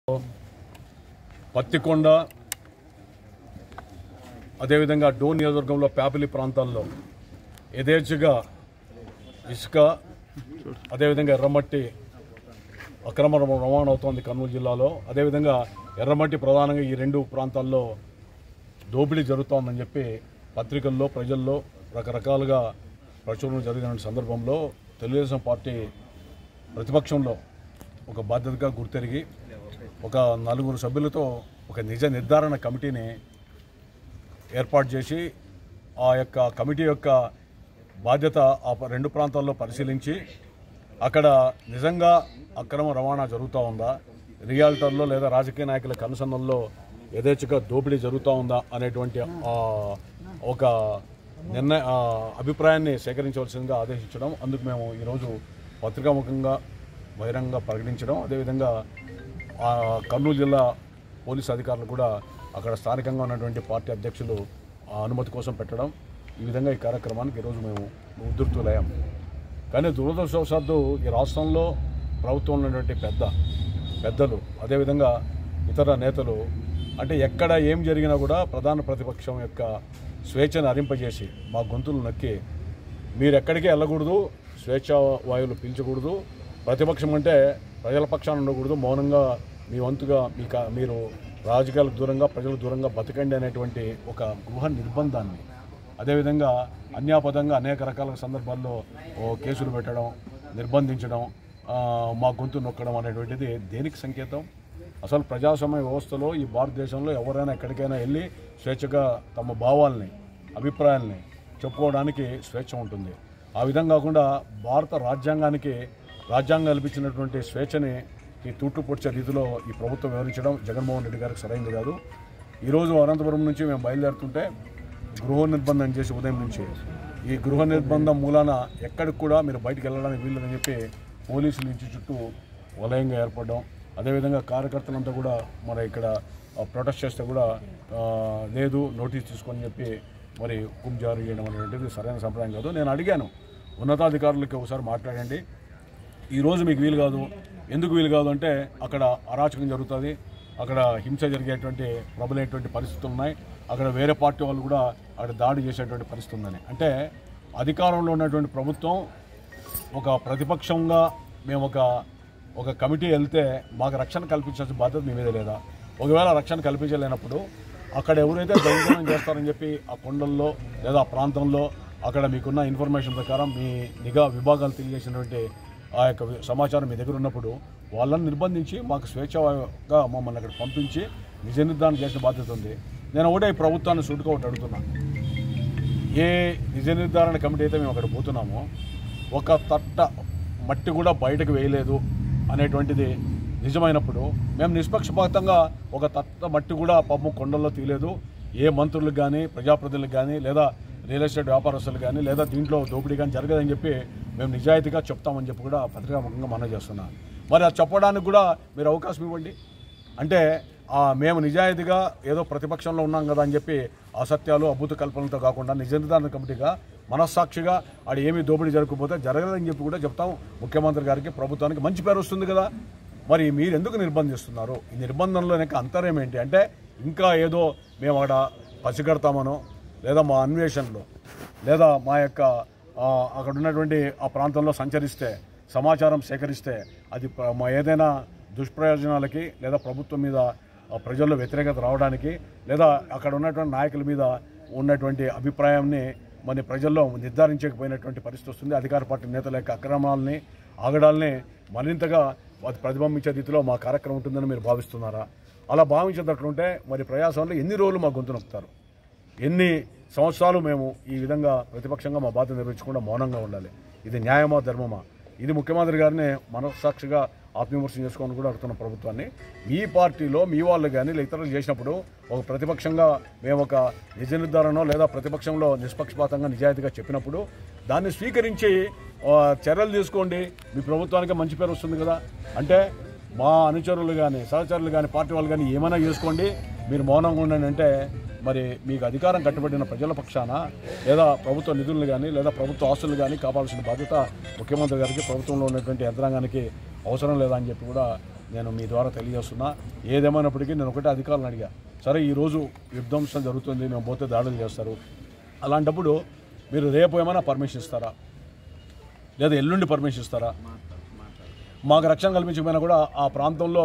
పత్తికొండ అదేవిధంగా డోన్ నియోజకవర్గంలో ప్యాపిలి ప్రాంతాల్లో యథేచ్ఛగా ఇసుక అదేవిధంగా ఎర్రమట్టి అక్రమ రవాణా అవుతోంది కర్నూలు జిల్లాలో అదేవిధంగా ఎర్రమట్టి ప్రధానంగా ఈ రెండు ప్రాంతాల్లో దోపిడీ జరుగుతోందని చెప్పి పత్రికల్లో ప్రజల్లో రకరకాలుగా ప్రచురణ జరిగిన సందర్భంలో తెలుగుదేశం పార్టీ ప్రతిపక్షంలో ఒక బాధ్యతగా గుర్తెరిగి ఒక నలుగురు సభ్యులతో ఒక నిజ నిర్ధారణ కమిటీని ఏర్పాటు చేసి ఆ యొక్క కమిటీ యొక్క బాధ్యత ఆ ప- రెండు ప్రాంతాల్లో పరిశీలించి అక్కడ నిజంగా అక్రమ రవాణా జరుగుతూ ఉందా రియాల్టర్లో లేదా రాజకీయ నాయకుల కనుసన్నల్లో యథేచ్ఛగా దోపిడీ జరుగుతూ ఉందా అనేటువంటి ఆ, ఒక నిర్ణయ ఆ, అభిప్రాయాన్ని సేకరించవలసిందిగా ఆదేశించడం అందుకు మేము ఈరోజు పత్రికాముఖంగా బహిరంగంగా ప్రకటించడం అదేవిధంగా ఆ, కర్నూలు జిల్లా పోలీసు అధికారులు కూడా అక్కడ స్థానికంగా ఉన్నటువంటి పార్టీ అధ్యక్షులు ఆ అనుమతి కోసం పెట్టడం ఈ విధంగా ఈ కార్యక్రమానికి ఈరోజు మేము ఉధృతులయ్యాం కానీ దురదృష్టవశాత్తు ఈ రాష్ట్రంలో ప్రభుత్వంలో ఉన్నటువంటి పెద్ద పెద్దలు అదేవిధంగా ఇతర నేతలు అంటే ఎక్కడ ఏం జరిగినా కూడా ప్రధాన ప్రతిపక్షం యొక్క స్వేచ్ఛను అరింపజేసి మా గొంతులు నక్కి మీరు ఎక్కడికి వెళ్ళకూడదు స్వేచ్ఛ వాయువులు పీల్చకూడదు ప్రతిపక్షం అంటే ప్రజల పక్షాన ఉండకూడదు మౌనంగా మీ వంతుగా మీ కా- మీరు రాజకీయాలకు దూరంగా ప్రజలకు దూరంగా బతకండి అనేటువంటి ఒక గృహ నిర్బంధాన్ని అదేవిధంగా అన్యాపదంగా అనేక రకాల సందర్భాల్లో ఓ కేసులు పెట్టడం నిర్బంధించడం ఆ, మా గొంతు నొక్కడం అనేటువంటిది దేనికి సంకేతం అసలు ప్రజాస్వామ్య వ్యవస్థలో ఈ భారతదేశంలో ఎవరైనా ఎక్కడికైనా వెళ్ళి స్వేచ్ఛగా తమ భావాల్ని అభిప్రాయాల్ని చెప్పుకోవడానికి స్వేచ్ఛ ఉంటుంది ఆ విధంగా కాకుండా భారత రాజ్యాంగానికి రాజ్యాంగం కల్పించినటువంటి స్వేచ్ఛని ఈ తూట్లు పొడిచే రీతిలో ఈ ప్రభుత్వం వివరించడం జగన్మోహన్ రెడ్డి గారికి సరైంది కాదు ఈరోజు అనంతపురం నుంచి మేము బయలుదేరుతుంటే గృహ నిర్బంధం చేసి ఉదయం నుంచి ఈ గృహ నిర్బంధం మూలాన ఎక్కడికి కూడా మీరు బయటికి వెళ్ళడానికి వీల్లేదని చెప్పి పోలీసుల నుంచి చుట్టూ వలయంగా ఏర్పడడం అదేవిధంగా కార్యకర్తలంతా కూడా మరి ఇక్కడ ఆ, ప్రొటెస్ట్ చేస్తే కూడా ఆ, లేదు నోటీస్ తీసుకొని చెప్పి మరి హుకుం జారీ చేయడం అనేటువంటిది సరైన సంప్రదాయం కాదు నేను అడిగాను ఉన్నతాధికారులకి ఒకసారి మాట్లాడండి ఈరోజు మీకు వీలు కాదు ఎందుకు వీలు కాదు అంటే అక్కడ అరాచకం జరుగుతుంది అక్కడ హింస జరిగేటువంటి ప్రబలేటువంటి పరిస్థితులు ఉన్నాయి అక్కడ వేరే పార్టీ వాళ్ళు కూడా అక్కడ దాడి చేసేటువంటి పరిస్థితి ఉందని అంటే అధికారంలో ఉన్నటువంటి ప్రభుత్వం ఒక ప్రతిపక్షంగా మేము ఒక ఒక కమిటీ వెళ్తే మాకు రక్షణ కల్పించాల్సిన బాధ్యత మీ మీద లేదా ఒకవేళ రక్షణ కల్పించలేనప్పుడు అక్కడ ఎవరైతే దొంగతనం చేస్తారని చెప్పి ఆ కొండల్లో లేదా ఆ ప్రాంతంలో అక్కడ మీకున్న ఇన్ఫర్మేషన్ ప్రకారం మీ నిఘా విభాగాలు తెలియజేసినటువంటి ఆ యొక్క వి- సమాచారం మీ దగ్గర ఉన్నప్పుడు వాళ్ళని నిర్బంధించి మాకు స్వేచ్ఛగా మమ్మల్ని అక్కడ పంపించి నిజ నిర్ధారణ చేసిన బాధ్యత ఉంది నేను ఒకటే ఈ ప్రభుత్వాన్ని సూటుగా ఒకటి అడుగుతున్నాను ఏ నిజ నిర్ధారణ కమిటీ అయితే మేము అక్కడ పోతున్నామో ఒక తట్ట మట్టి కూడా బయటకు వేయలేదు అనేటువంటిది నిజమైనప్పుడు మేము నిష్పక్షపాతంగా ఒక తట్ట మట్టి కూడా పాపం కొండల్లో తీయలేదు ఏ మంత్రులకు కానీ ప్రజాప్రతినిధులకు కానీ లేదా రియల్ ఎస్టేట్ వ్యాపారస్తులు కానీ లేదా దీంట్లో దోపిడీ కానీ జరగదని చెప్పి మేము నిజాయితీగా చెప్తామని చెప్పి కూడా పత్రికాముఖంగా మనం చేస్తున్నాం మరి అది చెప్పడానికి కూడా మీరు అవకాశం ఇవ్వండి అంటే ఆ, మేము నిజాయితీగా ఏదో ప్రతిపక్షంలో ఉన్నాం కదా అని చెప్పి అసత్యాలు అభూత కల్పనలతో కాకుండా నిజ నిర్ధారణ కమిటీగా మనస్సాక్షిగా ఆడ ఏమీ దోపిడీ జరగకపోతే జరగదని చెప్పి కూడా చెప్తాం ముఖ్యమంత్రి గారికి ప్రభుత్వానికి మంచి పేరు వస్తుంది కదా మరి మీరు ఎందుకు నిర్బంధిస్తున్నారు ఈ నిర్బంధంలో యొక్క అంతర్యం ఏంటి అంటే ఇంకా ఏదో మేము అక్కడ పసిగడతామనో లేదా మా అన్వేషణలో లేదా మా యొక్క ఆ, అక్కడ ఉన్నటువంటి ఆ ప్రాంతంలో సంచరిస్తే సమాచారం సేకరిస్తే అది ప్ర- మా ఏదైనా దుష్ప్రయోజనాలకి లేదా ప్రభుత్వం మీద ఆ, ప్రజల్లో వ్యతిరేకత రావడానికి లేదా అక్కడ ఉన్నటువంటి నాయకుల మీద ఉన్నటువంటి అభిప్రాయాన్ని మన ప్రజల్లో నిర్ధారించకపోయినటువంటి పరిస్థితి వస్తుంది అధికార పార్టీ నేతల యొక్క అక్రమాలని ఆగడాల్ని మరింతగా అది ప్రతిబింబించే రీతిలో మా కార్యక్రమం ఉంటుందని మీరు భావిస్తున్నారా అలా భావించేటట్లుంటే మరి ప్రజాస్వామ్యంలో ఎన్ని రోజులు మా గొంతు నొక్కుతారు ఎన్ని సంవత్సరాలు మేము ఈ విధంగా ప్రతిపక్షంగా మా బాధ్యత నిర్వహించకుండా మౌనంగా ఉండాలి ఇది న్యాయమా ధర్మమా ఇది ముఖ్యమంత్రి గారిని మనస్సాక్షిగా ఆత్మవిమర్శనం చేసుకోవాలని కూడా అడుగుతున్న ప్రభుత్వాన్ని మీ పార్టీలో మీ వాళ్ళు కానీ లేదా ఇతరులు చేసినప్పుడు ఒక ప్రతిపక్షంగా మేము ఒక నిజ నిర్ధారణో లేదా ప్రతిపక్షంలో నిష్పక్షపాతంగా నిజాయితీగా చెప్పినప్పుడు దాన్ని స్వీకరించి ఆ, చర్యలు తీసుకోండి మీ ప్రభుత్వానికి మంచి పేరు వస్తుంది కదా అంటే మా అనుచరులు కానీ సహచరులు కానీ పార్టీ వాళ్ళు కానీ ఏమైనా చేసుకోండి మీరు మౌనంగా ఉండండి అంటే మరి మీకు అధికారం కట్టుబడిన ప్రజల పక్షాన లేదా ప్రభుత్వ నిధులను కానీ లేదా ప్రభుత్వ ఆస్తులు కానీ కాపాడాల్సిన బాధ్యత ముఖ్యమంత్రి గారికి ప్రభుత్వంలో ఉన్నటువంటి యంత్రాంగానికి అవసరం లేదా అని చెప్పి కూడా నేను మీ ద్వారా తెలియజేస్తున్నా ఏదేమైనప్పటికీ నేను ఒకటే అధికారులను అడిగా సరే ఈరోజు విధ్వంసం జరుగుతుంది మేము పోతే దాడులు చేస్తారు అలాంటప్పుడు మీరు రేపు ఏమైనా పర్మిషన్ ఇస్తారా లేదా ఎల్లుండి పర్మిషన్ ఇస్తారా మాకు రక్షణ కల్పించకపోయినా కూడా ఆ ప్రాంతంలో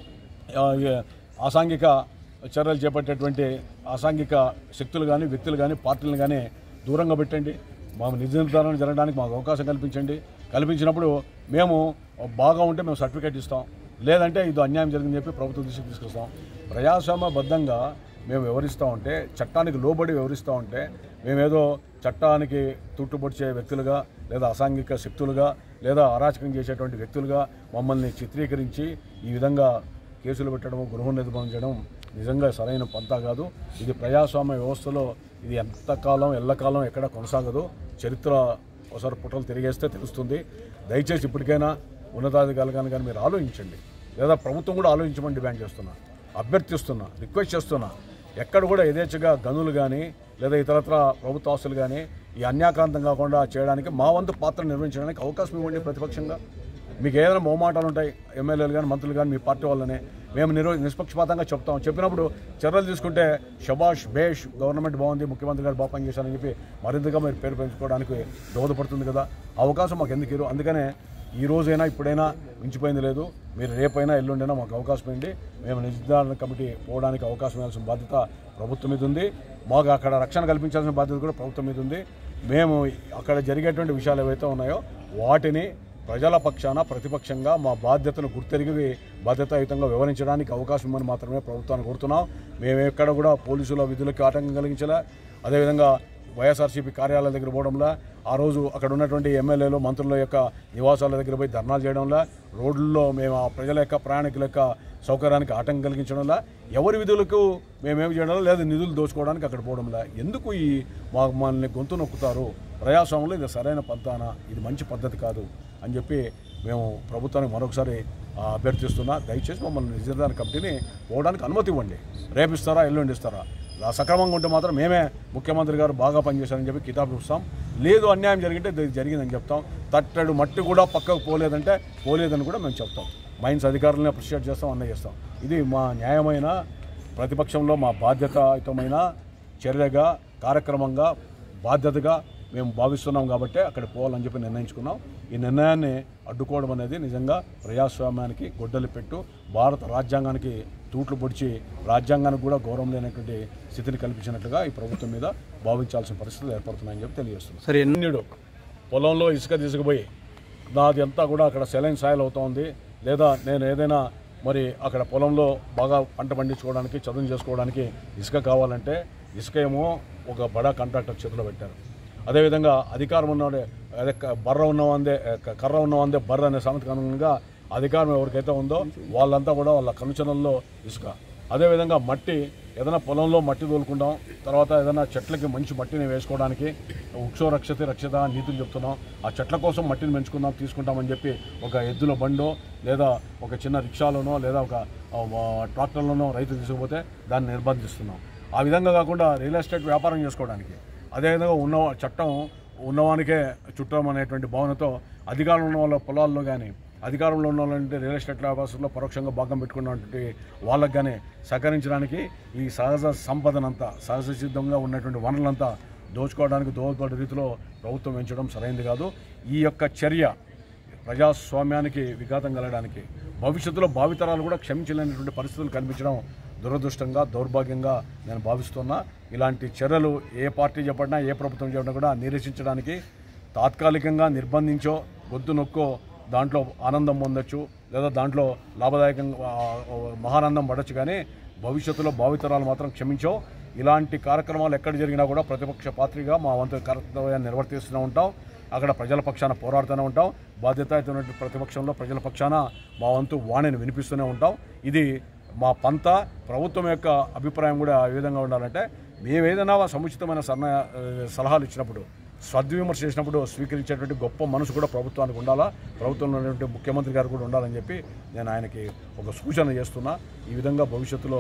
ఆ, ఏ, అసాంఘిక చర్యలు చేపట్టేటువంటి అసాంఘిక శక్తులు కానీ వ్యక్తులు కానీ పార్టీలను కానీ దూరంగా పెట్టండి మాకు నిజ నిర్ధారణ జరగడానికి మాకు అవకాశం కల్పించండి కల్పించినప్పుడు మేము బాగా ఉంటే మేము సర్టిఫికేట్ ఇస్తాం లేదంటే ఇది అన్యాయం జరిగిందని చెప్పి ప్రభుత్వం దృష్టికి తీసుకొస్తాం ప్రజాస్వామ్యబద్ధంగా మేము వివరిస్తూ ఉంటే చట్టానికి లోబడి వివరిస్తూ ఉంటే మేమేదో చట్టానికి తుట్టుపొడిచే వ్యక్తులుగా లేదా అసాంఘిక శక్తులుగా లేదా అరాచకం చేసేటువంటి వ్యక్తులుగా మమ్మల్ని చిత్రీకరించి ఈ విధంగా కేసులు పెట్టడం గృహ నిర్మాణం చేయడం నిజంగా సరైన పంతా కాదు ఇది ప్రజాస్వామ్య వ్యవస్థలో ఇది ఎంతకాలం ఎల్లకాలం ఎక్కడ కొనసాగదు చరిత్ర ఒకసారి పుటలు తిరిగేస్తే తెలుస్తుంది దయచేసి ఇప్పటికైనా ఉన్నతాధికారులు కానీ కానీ మీరు ఆలోచించండి లేదా ప్రభుత్వం కూడా ఆలోచించమని డిమాండ్ చేస్తున్నా అభ్యర్థిస్తున్నా రిక్వెస్ట్ చేస్తున్నా ఎక్కడ కూడా యథేచ్ఛగా గనులు కానీ లేదా ఇతరత్ర ప్రభుత్వ ఆస్తులు కానీ ఈ అన్యాక్రాంతం కాకుండా చేయడానికి మా వంతు పాత్ర నిర్వహించడానికి అవకాశం ఇవ్వండి ప్రతిపక్షంగా మీకు ఏదైనా మొహమాటాలు ఉంటాయి ఎమ్మెల్యేలు కానీ మంత్రులు కానీ మీ పార్టీ వాళ్ళనే మేము నిర్వ నిష్పక్షపాతంగా చెప్తాం చెప్పినప్పుడు చర్యలు తీసుకుంటే షబాష్ బేష్ గవర్నమెంట్ బాగుంది ముఖ్యమంత్రి గారు బాగా పనిచేశారని చెప్పి మరింతగా మీరు పేరు పెంచుకోవడానికి దోహదపడుతుంది కదా ఆ అవకాశం మాకు ఎందుకు ఇవ్వరు? అందుకనే ఈ రోజైనా ఇప్పుడైనా మించిపోయింది లేదు మీరు రేపైనా ఎల్లుండైనా మాకు అవకాశం ఇవ్వండి మేము నిర్ధారణ కమిటీ పోవడానికి అవకాశం ఇవ్వాల్సిన బాధ్యత ప్రభుత్వం మీద ఉంది మాకు అక్కడ రక్షణ కల్పించాల్సిన బాధ్యత కూడా ప్రభుత్వం మీద ఉంది మేము అక్కడ జరిగేటువంటి విషయాలు ఏవైతే ఉన్నాయో వాటిని ప్రజల పక్షాన ప్రతిపక్షంగా మా బాధ్యతను గుర్తెరిగి బాధ్యతాయుతంగా వివరించడానికి అవకాశం ఇవ్వమని మాత్రమే ప్రభుత్వాన్ని కోరుతున్నాం మేము ఎక్కడ కూడా పోలీసుల విధులకు ఆటంకం కలిగించలే అదేవిధంగా వైఎస్ఆర్సీపీ కార్యాలయాల దగ్గర పోవడంలా ఆ రోజు అక్కడ ఉన్నటువంటి ఎమ్మెల్యేలు మంత్రుల యొక్క నివాసాల దగ్గర పోయి ధర్నాలు చేయడంలా రోడ్లలో మేము ఆ ప్రజల యొక్క ప్రయాణికుల యొక్క సౌకర్యానికి ఆటంకం కలిగించడంలా ఎవరి విధులకు మేమేమి చేయడం లేదా నిధులు దోచుకోవడానికి అక్కడ పోవడంలా ఎందుకు ఈ మా మనల్ని గొంతు నొక్కుతారు ప్రజాస్వామ్యంలో ఇది సరైన పద్ధన ఇది మంచి పద్ధతి కాదు అని చెప్పి మేము ప్రభుత్వానికి మరొకసారి ఆ, అభ్యర్థిస్తున్నా దయచేసి మమ్మల్ని నిర్ధారణ కమిటీని పోవడానికి అనుమతి ఇవ్వండి రేపిస్తారా ఎల్లుండి ఇస్తారా ఆ సక్రమంగా ఉంటే మాత్రం మేమే ముఖ్యమంత్రి గారు బాగా పనిచేశారని చెప్పి కితాబు ఇస్తాం లేదు అన్యాయం జరిగితే ఇది జరిగిందని చెప్తాం తట్టడు మట్టి కూడా పక్కకు పోలేదంటే పోలేదని కూడా మేము చెప్తాం మైన్స్ అధికారులని అప్రిషియేట్ చేస్తాం అన్న చేస్తాం ఇది మా న్యాయమైన ప్రతిపక్షంలో మా బాధ్యతాయుతమైన చర్యగా కార్యక్రమంగా బాధ్యతగా మేము భావిస్తున్నాం కాబట్టి అక్కడ పోవాలని చెప్పి నిర్ణయించుకున్నాం ఈ నిర్ణయాన్ని అడ్డుకోవడం అనేది నిజంగా ప్రజాస్వామ్యానికి గొడ్డలి పెట్టు భారత రాజ్యాంగానికి తూట్లు పొడిచి రాజ్యాంగానికి కూడా గౌరవం లేనటువంటి స్థితిని కల్పించినట్లుగా ఈ ప్రభుత్వం మీద భావించాల్సిన పరిస్థితులు ఏర్పడుతున్నాయని చెప్పి తెలియజేస్తున్నాం సరే ఎన్ని అన్యుడు పొలంలో ఇసుక తీసుకుపోయి నాది అంతా కూడా అక్కడ సెలైన్ సాయిల్ అవుతోంది లేదా నేను ఏదైనా మరి అక్కడ పొలంలో బాగా పంట పండించుకోవడానికి చదువు చేసుకోవడానికి ఇసుక కావాలంటే ఇసుక ఏమో ఒక బడా కాంట్రాక్టర్ చేతిలో పెట్టారు అదేవిధంగా అధికారం ఉన్నవాడే అదే క- బర్ర ఉన్నవాందే క- కర్ర ఉన్నవాందే బర్ర అనే సామెతకు అనుగుణంగా అధికారం ఎవరికైతే ఉందో వాళ్ళంతా కూడా వాళ్ళ కనుచనల్లో ఇసుక అదేవిధంగా మట్టి ఏదైనా పొలంలో మట్టి తోలుకుంటాం తర్వాత ఏదైనా చెట్లకి మంచి మట్టిని వేసుకోవడానికి వృక్షో రక్షతే రక్షత అని నీతులు చెప్తున్నాం ఆ చెట్ల కోసం మట్టిని పెంచుకుందాం తీసుకుంటామని చెప్పి ఒక ఎద్దుల బండో లేదా ఒక చిన్న రిక్షాలోనో లేదా ఒక ఆ, వా- ట్రాక్టర్లోనో రైతు తీసుకుపోతే దాన్ని నిర్బంధిస్తున్నాం ఆ విధంగా కాకుండా రియల్ ఎస్టేట్ వ్యాపారం చేసుకోవడానికి అదేవిధంగా ఉన్న చట్టం ఉన్నవానికే చుట్టం అనేటువంటి భావనతో అధికారంలో ఉన్న వాళ్ళ పొలాల్లో కానీ అధికారంలో ఉన్న వాళ్ళంటే రియల్ ఎస్టేట్ వ్యాపారంలో పరోక్షంగా భాగం పెట్టుకున్నటువంటి వాళ్ళకి కానీ సహకరించడానికి ఈ సహజ సంపదనంతా సహజ సిద్ధంగా ఉన్నటువంటి వనరులంతా దోచుకోవడానికి దోహదపడే రీతిలో ప్రభుత్వం పెంచడం సరైనది కాదు ఈ యొక్క చర్య ప్రజాస్వామ్యానికి విఘాతం కలగడానికి భవిష్యత్తులో భావితరాలు కూడా క్షమించలేనటువంటి పరిస్థితులు కనిపించడం దురదృష్టంగా దౌర్భాగ్యంగా నేను భావిస్తున్నా ఇలాంటి చర్యలు ఏ పార్టీ చేపట్టినా ఏ ప్రభుత్వం చేపట్టినా కూడా నిరసించడానికి తాత్కాలికంగా నిర్బంధించో గొంతు నొక్కో దాంట్లో ఆనందం పొందొచ్చు లేదా దాంట్లో లాభదాయకంగా ఆ, ఆ, మహానందం పడవచ్చు కానీ భవిష్యత్తులో భావితరాలు మాత్రం క్షమించో ఇలాంటి కార్యక్రమాలు ఎక్కడ జరిగినా కూడా ప్రతిపక్ష పాత్రిగా మా వంతు కర్తవ్యాన్ని నిర్వర్తిస్తూనే ఉంటాం అక్కడ ప్రజల పక్షాన పోరాడుతూనే ఉంటాం బాధ్యతాయుతమైన ప్రతిపక్షంలో ప్రజల పక్షాన మా వంతు వాణిని వినిపిస్తూనే ఉంటాం ఇది మా పంత ప్రభుత్వం యొక్క అభిప్రాయం కూడా ఆ విధంగా ఉండాలంటే మేము ఏదైనా సముచితమైన సన్న సలహాలు ఇచ్చినప్పుడు సద్విమర్శ చేసినప్పుడు స్వీకరించేటువంటి గొప్ప మనసు కూడా ప్రభుత్వానికి ఉండాలా ప్రభుత్వంలో ఉన్నటువంటి ముఖ్యమంత్రి గారు కూడా ఉండాలని చెప్పి నేను ఆయనకి ఒక సూచన చేస్తున్నా ఈ విధంగా భవిష్యత్తులో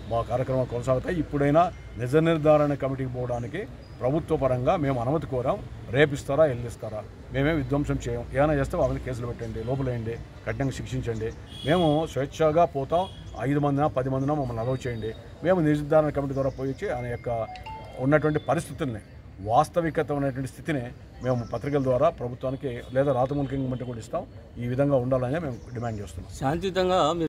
మా కార్యక్రమాలు కొనసాగుతాయి ఇప్పుడైనా నిజ నిర్ధారణ కమిటీకి పోవడానికి ప్రభుత్వ పరంగా మేము అనుమతి కోరాం రేపిస్తారా ఎల్లిస్తారా మేమే విధ్వంసం చేయం ఏమైనా చేస్తే వాళ్ళని కేసులు పెట్టండి లోపలేయండి కఠినంగా శిక్షించండి మేము స్వేచ్ఛగా పోతాం ఐదు మందినా పది మందినా మమ్మల్ని అలౌ చేయండి మేము నిర్ధారణ కమిటీ ద్వారా పోయి వచ్చి ఆయన యొక్క ఉన్నటువంటి పరిస్థితుల్ని వాస్తవికత ఉన్నటువంటి స్థితిని మేము పత్రికల ద్వారా ప్రభుత్వానికి లేదా రాతమూలికంగా కూడా ఇస్తాం ఈ విధంగా ఉండాలని మేము డిమాండ్ చేస్తున్నాం శాంతియుతంగా మీరు